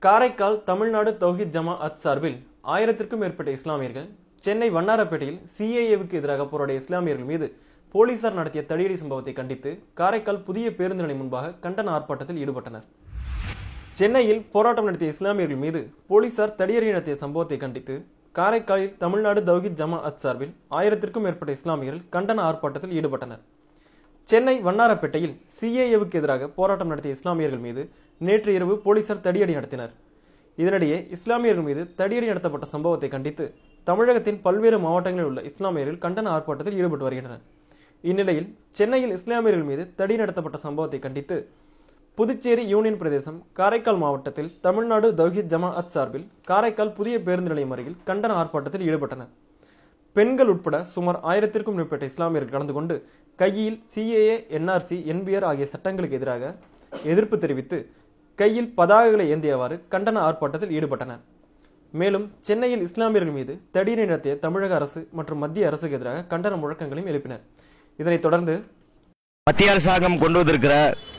காரைக்கால் தமிழ்நாடு தௌஹித் ஜமா அத் சார்பில் ஆயிரத்திற்கும் மேற்பட்ட இஸ்லாமியர்கள் சென்னை வண்ணாரப்பேட்டையில் சிஏஏவுக்கு எதிராக போராடிய இஸ்லாமியர்கள் மீது போலீசார் நடத்திய தடியடி சம்பவத்தை கண்டித்து காரைக்கால் புதிய பேருந்து நிலையம் முன்பாக கண்டன ஆர்ப்பாட்டத்தில் ஈடுபட்டனர் சென்னையில் போராட்டம் நடத்திய இஸ்லாமியர்கள் மீது போலீசார் தடியடி நடத்திய சம்பவத்தை கண்டித்து காரைக்காலில் தமிழ்நாடு தௌஹித் ஜமா அத் சார்பில் ஆயிரத்திற்கும் மேற்பட்ட இஸ்லாமியர்கள் கண்டன ஆர்ப்பாட்டத்தில் ஈடுபட்டனர் சென்னை வண்ணாரப்பேட்டையில் சிஏஏவுக்கு எதிராக போராட்டம் நடத்திய இஸ்லாமியர்கள் மீது நேற்று இரவு போலீசார் தடியடி நடத்தினர் இதனிடையே இஸ்லாமியர்கள் மீது தடியடி நடத்தப்பட்ட சம்பவத்தை கண்டித்து தமிழகத்தின் பல்வேறு மாவட்டங்களில் உள்ள இஸ்லாமியர்கள் கண்டன ஆர்ப்பாட்டத்தில் ஈடுபட்டு வருகின்றனர் இந்நிலையில் சென்னையில் இஸ்லாமியர்கள் மீது தடி நடத்தப்பட்ட சம்பவத்தை கண்டித்து புதுச்சேரி யூனியன் பிரதேசம் காரைக்கால் மாவட்டத்தில் தமிழ்நாடு தௌஹித் ஜமா அத் சார்பில் காரைக்கால் புதிய பேருந்து நிலையம் அருகில் கண்டன ஆர்ப்பாட்டத்தில் ஈடுபட்டனர் பெண்கள் உட்பட சுமார் ஆயிரத்திற்கும் மேற்பட்ட இஸ்லாமியர்கள் கலந்து கொண்டு கையில் சிஏஏ என்ஆர்சி என்பிஆர் ஆகிய சட்டங்களுக்கு எதிராக எதிர்ப்பு தெரிவித்து கையில் பதாகைகளை ஏந்தியவாறு கண்டன ஆர்ப்பாட்டத்தில் ஈடுபட்டனர் மேலும் சென்னையில் இஸ்லாமியர்கள் மீது தடியடி நடத்திய தமிழக அரசு மற்றும் மத்திய அரசுக்கு எதிராக கண்டன முழக்கங்களையும் எழுப்பினர் இதனைத் தொடர்ந்து மத்திய அரசாங்கம் கொண்டு வந்திருக்கிற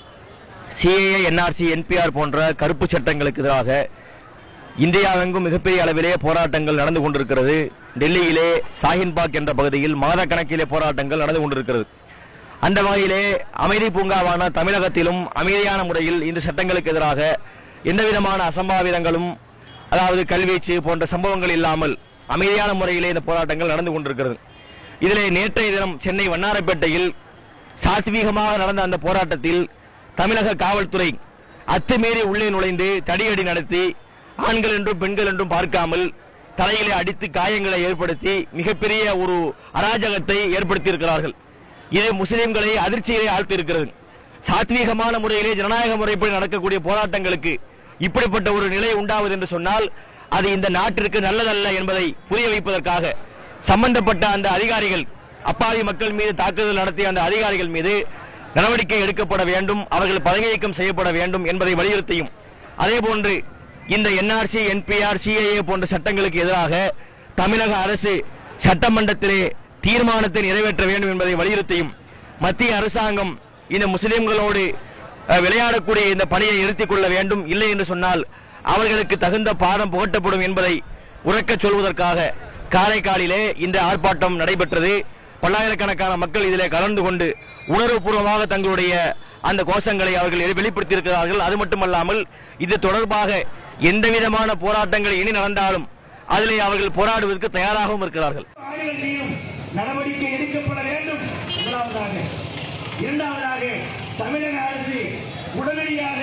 சிஏஏ என்ஆர்சி என்பிஆர் போன்ற கருப்பு சட்டங்களுக்கு எதிராக இந்தியாவெங்கும் மிகப்பெரிய அளவிலே போராட்டங்கள் நடந்து கொண்டிருக்கிறது டெல்லியிலே சாஹின்பாக் என்ற பகுதியில் மாதக்கணக்கிலே போராட்டங்கள் நடந்து கொண்டிருக்கிறது அந்த வகையிலே அமைதி பூங்காவான தமிழகத்திலும் அமைதியான முறையில் இந்த சட்டங்களுக்கு எதிராக எந்தவிதமான அசம்பாவிதங்களும் அதாவது கல்வீச்சு போன்ற சம்பவங்கள் இல்லாமல் அமைதியான முறையிலே இந்த போராட்டங்கள் நடந்து கொண்டிருக்கிறது இதிலே நேற்றைய தினம் சென்னை வண்ணாரப்பேட்டையில் சாத்வீகமாக நடந்த அந்த போராட்டத்தில் தமிழக காவல்துறை அத்துமீறி உள்ளே நுழைந்து தடியடி நடத்தி ஆண்கள் என்றும் பெண்கள் என்றும் பார்க்காமல் தலையிலே அடித்து காயங்களை ஏற்படுத்தி மிகப்பெரிய ஒரு அராஜகத்தை ஏற்படுத்தியிருக்கிறார்கள் இது முஸ்லிம்களை அதிர்ச்சியிலே ஆழ்த்தியிருக்கிறது சாத்வீகமான முறையிலே ஜனநாயக முறைப்படி நடக்கக்கூடிய போராட்டங்களுக்கு இப்படிப்பட்ட ஒரு நிலை உண்டாவது என்று சொன்னால் அது இந்த நாட்டிற்கு நல்லதல்ல என்பதை புரிய வைப்பதற்காக சம்பந்தப்பட்ட அந்த அதிகாரிகள் அப்பாவி மக்கள் மீது தாக்குதல் நடத்திய அந்த அதிகாரிகள் மீது நடவடிக்கை எடுக்கப்பட வேண்டும் அவர்கள் பதவி நீக்கம் செய்யப்பட வேண்டும் என்பதை வலியுறுத்தியும் அதே போன்று இந்த என்ஆர்சி என்பிஆர் சிஏஏ போன்ற சட்டங்களுக்கு எதிராக தமிழக அரசு சட்டமன்றத்திலே தீர்மானத்தை நிறைவேற்ற வேண்டும் என்பதை வலியுறுத்தியும் மத்திய அரசாங்கம் இந்த முஸ்லிம்களோடு அஹ், விளையாடக்கூடிய இந்த பணியை நிறுத்திக் கொள்ள வேண்டும் இல்லை என்று சொன்னால் அவர்களுக்கு தகுந்த பாடம் புகட்டப்படும் என்பதை உறக்கச் சொல்வதற்காக காரைக்காலிலே இந்த ஆர்ப்பாட்டம் நடைபெற்றது பல்லாயிரக்கணக்கான மக்கள் இதிலே கலந்து கொண்டு உணர்வுபூர்வமாக தங்களுடைய அந்த கோஷங்களை அவர்கள் வெளிப்படுத்தியிருக்கிறார்கள் அது மட்டுமல்லாமல் இது தொடர்பாக எந்த விதமான போராட்டங்கள் இனி நடந்தாலும் அதிலே அவர்கள் போராடுவதற்கு தயாராகவும் இருக்கிறார்கள் ஆணைகள் மீதும் நடவடிக்கை எடுக்கப்பட வேண்டும் முதலாவதாக இரண்டாவதாக தமிழக அரசு உடனடியாக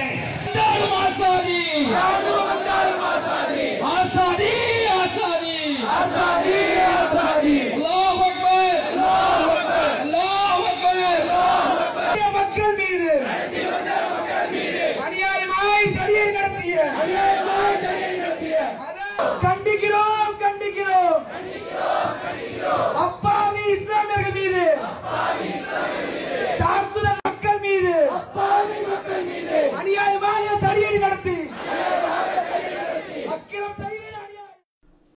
आजादी आजादी आजादी आजादी आजादी अल्लाह अकबर अल्लाह अकबर மக்கள் மீது அநியாயமாய் தடியை நடத்திய கண்டி